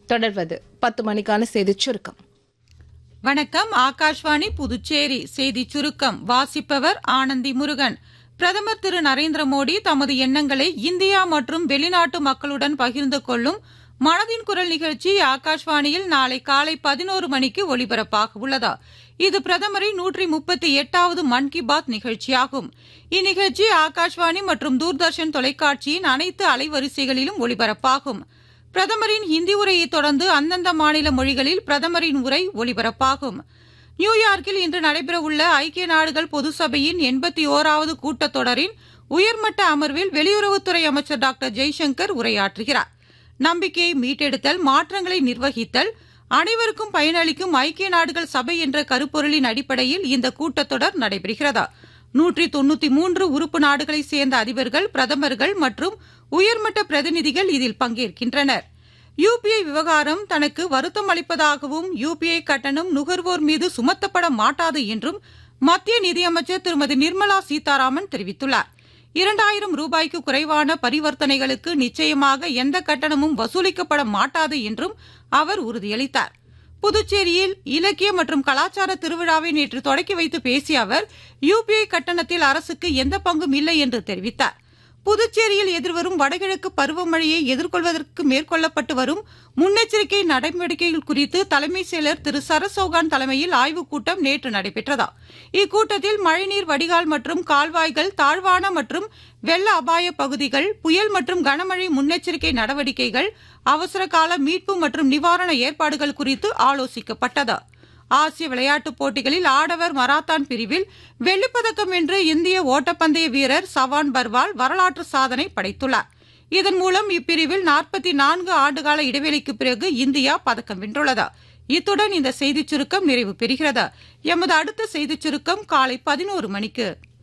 தொடர்வது பத்து மணிக்கான செய்திச் சுருக்கம் வணக்கம் ஆகாஷ்வாணி புதுச்சேரி செய்தி சுருக்கம் வாசிப்பவர் ஆனந்தி முருகன் பிரதமர் திரு நரேந்திர மோடி தமது எண்ணங்களை இந்தியா மற்றும் வெளிநாட்டு மக்களுடன் பகிர்ந்து கொள்ளும் மனதின் குரல் நிகழ்ச்சி ஆகாஷ்வாணியில் நாளை காலை பதினோரு மணிக்கு ஒலிபரப்பாக உள்ளதா இது பிரதமரின் நூற்றி முப்பத்தி எட்டாவது மன் கி பாத் நிகழ்ச்சியாகும் இந்நிகழ்ச்சி ஆகாஷ்வாணி மற்றும் தூர்தர்ஷன் தொலைக்காட்சியின் அனைத்து அலைவரிசைகளிலும் ஒலிபரப்பாகும் பிரதமரின் ஹிந்தி உரையை தொடர்ந்து அந்தந்த மாநில மொழிகளில் பிரதமரின் உரை ஒலிபரப்பாகும் நியூயார்க்கில் இன்று நடைபெறவுள்ள ஐக்கிய நாடுகள் பொது சபையின் எண்பத்தி ஓராவது கூட்டத்தொடரின் உயர்மட்ட அமர்வில் வெளியுறவுத்துறை அமைச்சர் டாக்டர் ஜெய்சங்கர் உரையாற்றுகிறார் நம்பிக்கையை மீட்டெடுத்தல் மாற்றங்களை நிர்வகித்தல் அனைவருக்கும் பயனளிக்கும் ஐக்கிய நாடுகள் சபை என்ற கருப்பொருளின் அடிப்படையில் இந்த கூட்டத்தொடர் நடைபெறுகிறதா நூற்றி தொன்னூத்தி மூன்று உறுப்பு நாடுகளைச் சேர்ந்த அதிபர்கள் பிரதமர்கள் மற்றும் உயர்மட்ட பிரதிநிதிகள் இதில் பங்கேற்கின்றனர் யுபிஐ விவகாரம் தனக்கு வருத்தம் அளிப்பதாகவும் யுபிஐ கட்டணம் நுகர்வோர் மீது சுமத்தப்பட மாட்டாது என்றும் மத்திய நிதியமைச்சர் திருமதி நிர்மலா சீதாராமன் தெரிவித்துள்ளார் இரண்டாயிரம் ரூபாய்க்கு குறைவான பரிவர்த்தனைகளுக்கு நிச்சயமாக எந்த கட்டணமும் வசூலிக்கப்பட மாட்டாது என்றும் அவர் உறுதியளித்தார் புதுச்சேரியில் இலக்கிய மற்றும் கலாச்சார திருவிழாவை நேற்று தொடக்கி வைத்து பேசிய அவர் யுபிஐ கட்டணத்தில் அரசுக்கு எந்த பங்கும் இல்லை என்று தெரிவித்தார் புதுச்சேரியில் எதிர்வரும் வடகிழக்கு பருவமழையை எதிர்கொள்வதற்கு மேற்கொள்ளப்பட்டு வரும் முன்னெச்சரிக்கை நடவடிக்கைகள் குறித்து தலைமைச் செயலர் திரு சரசௌகான் தலைமையில் ஆய்வுக் கூட்டம் நேற்று நடைபெற்றதா இக்கூட்டத்தில் மழைநீர் வடிகால் மற்றும் கால்வாய்கள் தாழ்வான மற்றும் வெள்ள அபாய பகுதிகள் புயல் மற்றும் கனமழை முன்னெச்சரிக்கை நடவடிக்கைகள் அவசர கால மீட்பு மற்றும் நிவாரண ஏற்பாடுகள் குறித்து ஆலோசிக்கப்பட்டது ஆசிய விளையாட்டுப் போட்டிகளில் ஆடவர் மராத்தான் பிரிவில் வெள்ளிப்பதக்கம் வென்று இந்திய ஓட்டப்பந்தய வீரர் சவான் பர்வால் வரலாற்று சாதனை படைத்துள்ளார் இதன் மூலம் இப்பிரிவில் நாற்பத்தி நான்கு ஆண்டுகால இடைவெளிக்கு பிறகு இந்தியா பதக்கம் வென்றுள்ளது இத்துடன் இந்த செய்திச் சுருக்கம் நிறைவு பெறுகிறது எமது அடுத்த செய்திச் சுருக்கம் காலை பதினோரு மணிக்கு